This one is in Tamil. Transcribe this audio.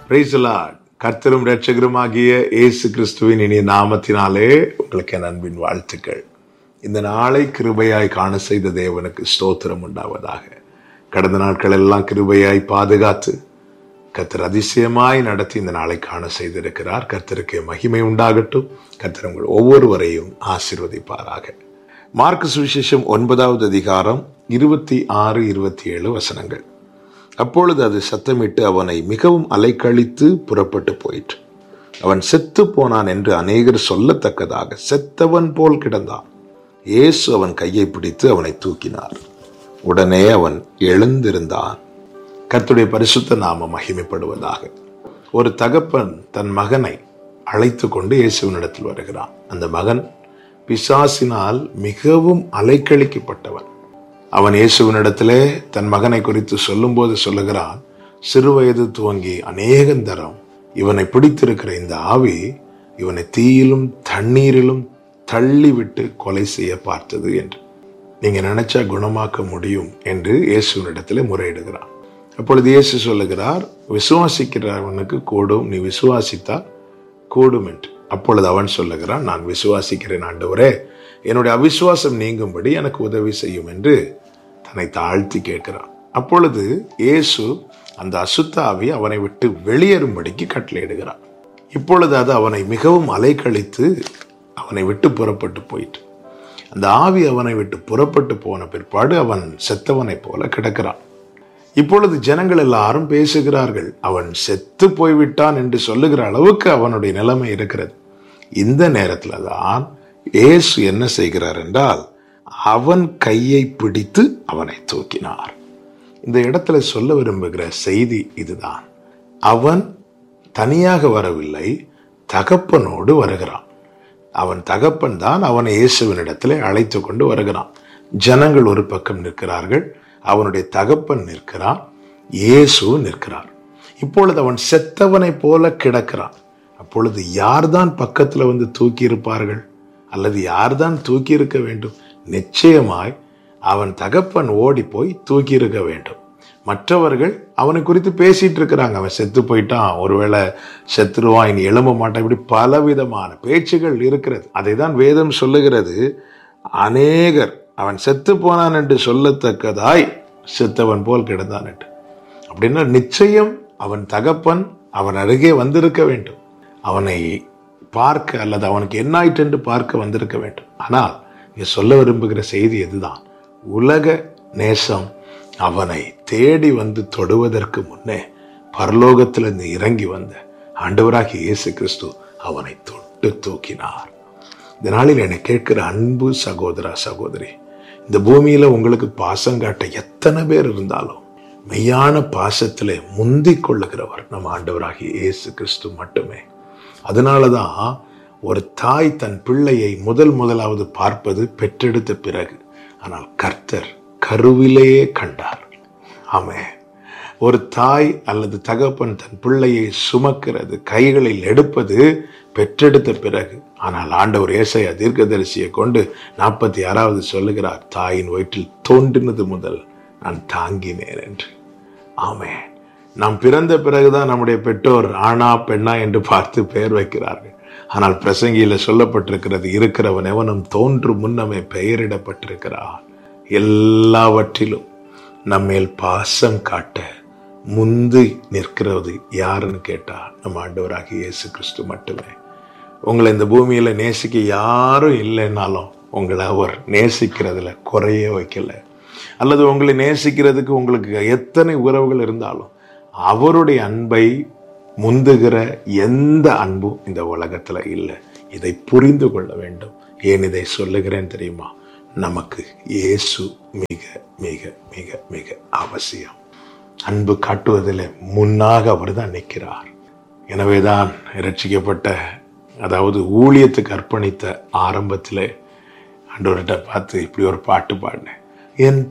Praise the Lord. கர்த்தரும் இரட்சகருமாகிய இயேசு கிறிஸ்துவின் இனிய நாமத்தினாலே உங்களுக்கு என் அன்பின் வாழ்த்துக்கள் இந்த நாளை கிருபையாய் காண செய்த தேவனுக்கு ஸ்தோத்திரம் உண்டாவதாக கடந்த நாட்கள் எல்லாம் கிருபையாய் பாதுகாத்து கர்த்தர் அதிசயமாய் நடத்தி இந்த நாளை காண செய்திருக்கிறார் கர்த்தருக்கு மகிமை உண்டாகட்டும் கர்த்தர் உங்கள் ஒவ்வொருவரையும் ஆசீர்வதிப்பாராக மார்க்கு சுவிசேஷம் ஒன்பதாவது அதிகாரம் இருபத்தி ஆறு இருபத்தி ஏழு வசனங்கள் அப்பொழுது அது சத்தமிட்டு அவனை மிகவும் அலைக்கழித்து புறப்பட்டு போயிற்று அவன் செத்து போனான் என்று அநேகர் சொல்லத்தக்கதாக செத்தவன் போல் கிடந்தான் இயேசு அவன் கையை பிடித்து அவனை தூக்கினார் உடனே அவன் எழுந்திருந்தான் கர்த்தருடைய பரிசுத்த நாம மகிமைப்படுவதாக ஒரு தகப்பன் தன் மகனை அழைத்து கொண்டு இயேசுவினிடத்தில் வருகிறான் அந்த மகன் பிசாசினால் மிகவும் அலைக்கழிக்கப்பட்டவன் அவன் இயேசுவினிடத்திலே தன் மகனை குறித்து சொல்லும்போது சொல்லுகிறான் சிறுவயது துவங்கி அநேகந்தரம் இவனை பிடித்திருக்கிற இந்த ஆவி இவனை தீயிலும் தண்ணீரிலும் தள்ளிவிட்டு கொலை செய்ய பார்த்தது என்று நீங்க நினைச்சா குணமாக்க முடியும் என்று இயேசுவினிடத்திலே முறையிடுகிறான் அப்பொழுது இயேசு சொல்லுகிறார் விசுவாசிக்கிறவனுக்கு கூடும் நீ விசுவாசித்தால் கூடும் என்று அப்பொழுது அவன் சொல்லுகிறான் நான் விசுவாசிக்கிறேன் ஆண்டவரே என்னுடைய அவிசுவாசம் நீங்கும்படி எனக்கு உதவி செய்யும் என்று தன்னை தாழ்த்தி கேட்கிறான் அப்பொழுது இயேசு அந்த அசுத்தாவி அவனை விட்டு வெளியேறும்படிக்கு கட்டளையிடுகிறான் இப்பொழுது அது அவனை மிகவும் அலைக்கழித்து அவனை விட்டு புறப்பட்டு போயிட்டு அந்த ஆவி அவனை விட்டு புறப்பட்டு போன பிற்பாடு அவன் செத்தவனைப் போல கிடக்கிறான் இப்பொழுது ஜனங்கள் எல்லாரும் பேசுகிறார்கள் அவன் செத்து போய்விட்டான் என்று சொல்லுகிற அளவுக்கு அவனுடைய நிலைமை இருக்கிறது இந்த நேரத்துல தான் இயேசு என்ன செய்கிறார் என்றால் அவன் கையை பிடித்து அவனை தூக்கினார் இந்த இடத்துல சொல்ல விரும்புகிற செய்தி இதுதான் அவன் தனியாக வரவில்லை தகப்பனோடு வருகிறான் அவன் தகப்பன் தான் அவனை இயேசுவினிடத்திலே அழைத்து கொண்டு வருகிறான் ஜனங்கள் ஒரு பக்கம் நிற்கிறார்கள் அவனுடைய தகப்பன் நிற்கிறான் இயேசு நிற்கிறார் இப்பொழுது அவன் செத்தவனை போல கிடக்கிறான் அப்பொழுது யார்தான் பக்கத்துல வந்து தூக்கி இருப்பார்கள் அல்லது யார்தான் தூக்கி இருக்க வேண்டும் நிச்சயமாய் அவன் தகப்பன் ஓடி போய் தூக்கி இருக்க வேண்டும் மற்றவர்கள் அவனை குறித்து பேசிட்டு இருக்கிறாங்க அவன் செத்து போயிட்டான் ஒருவேளை செத்துருவான் இனி எழும்ப மாட்டான் இப்படி பலவிதமான பேச்சுகள் இருக்கிறது அதை தான் வேதம் சொல்லுகிறது அநேகர் அவன் செத்து போனான் என்று சொல்லத்தக்கதாய் செத்தவன் போல் கிடந்தான் என்று அப்படின்னா நிச்சயம் அவன் தகப்பன் அவன் அருகே வந்திருக்க வேண்டும் அவனை பார்க்க அல்லது அவனுக்கு என்ன ஆயிற்று என்று பார்க்க வந்திருக்க வேண்டும் ஆனால் இங்க சொல்ல விரும்புகிற செய்தி எதுதான் உலக நேசம் அவனை தேடி வந்து தொடுவதற்கு முன்னே பரலோகத்திலிருந்து இறங்கி வந்த ஆண்டவராகிய இயேசு கிறிஸ்து அவனை தொட்டு தூக்கினார் இந்த நாளில் என்னை கேட்கிற அன்பு சகோதரா சகோதரி இந்த பூமியில உங்களுக்கு பாசம் காட்ட எத்தனை பேர் இருந்தாலும் மெய்யான பாசத்திலே முந்திக் கொள்ளுகிறவர் நம்ம ஆண்டவராகிய இயேசு கிறிஸ்து மட்டுமே அதனாலதான் ஒரு தாய் தன் பிள்ளையை முதல் முதலாவது பார்ப்பது பெற்றெடுத்த பிறகு ஆனால் கர்த்தர் கருவிலேயே கண்டார் ஆமே ஒரு தாய் அல்லது தகப்பன் தன் பிள்ளையை சுமக்கிறது கைகளில் எடுப்பது பெற்றெடுத்த பிறகு ஆனால் ஆண்டவர் ஏசையா தீர்க்கதரிசியை கொண்டு நாற்பத்தி ஆறாவது சொல்லுகிறார் தாயின் வயிற்றில் தோன்றினது முதல் நான் தாங்கினேன் என்று ஆமே நாம் பிறந்த பிறகுதான் நம்முடைய பெற்றோர் ஆணா பெண்ணா என்று பார்த்து பெயர் வைக்கிறார்கள் ஆனால் பிரசங்கியில சொல்லப்பட்டிருக்கிறது இருக்கிறவன் எவனும் தோன்று முன்னமே பெயரிடப்பட்டிருக்கிறார் எல்லாவற்றிலும் நம்மேல் பாசம் காட்ட முந்தி நிற்கிறது யாருன்னு கேட்டா நம்ம ஆண்டவராக இயேசு கிறிஸ்து மட்டுமே உங்களை இந்த பூமியில நேசிக்க யாரும் இல்லைன்னாலும் உங்களை அவர் நேசிக்கிறதுல குறைய வைக்கல அல்லது உங்களை நேசிக்கிறதுக்கு உங்களுக்கு எத்தனை உறவுகள் இருந்தாலும் அவருடைய அன்பை முந்துகிற எந்த அன்பும் இந்த உலகத்துல இல்லை இதை புரிந்து கொள்ள வேண்டும் ஏன் இதை சொல்லுகிறேன் தெரியுமா நமக்கு இயேசு மிக மிக மிக மிக அவசியம் அன்பு காட்டுவதில் முன்னாக அவர் தான் நிற்கிறார் எனவேதான் ரட்சிக்கப்பட்ட அதாவது ஊழியத்துக்கு அர்ப்பணித்த ஆரம்பத்தில் ஆண்டவர்கிட்ட பார்த்து இப்படி ஒரு பாட்டு பாடினேன் என்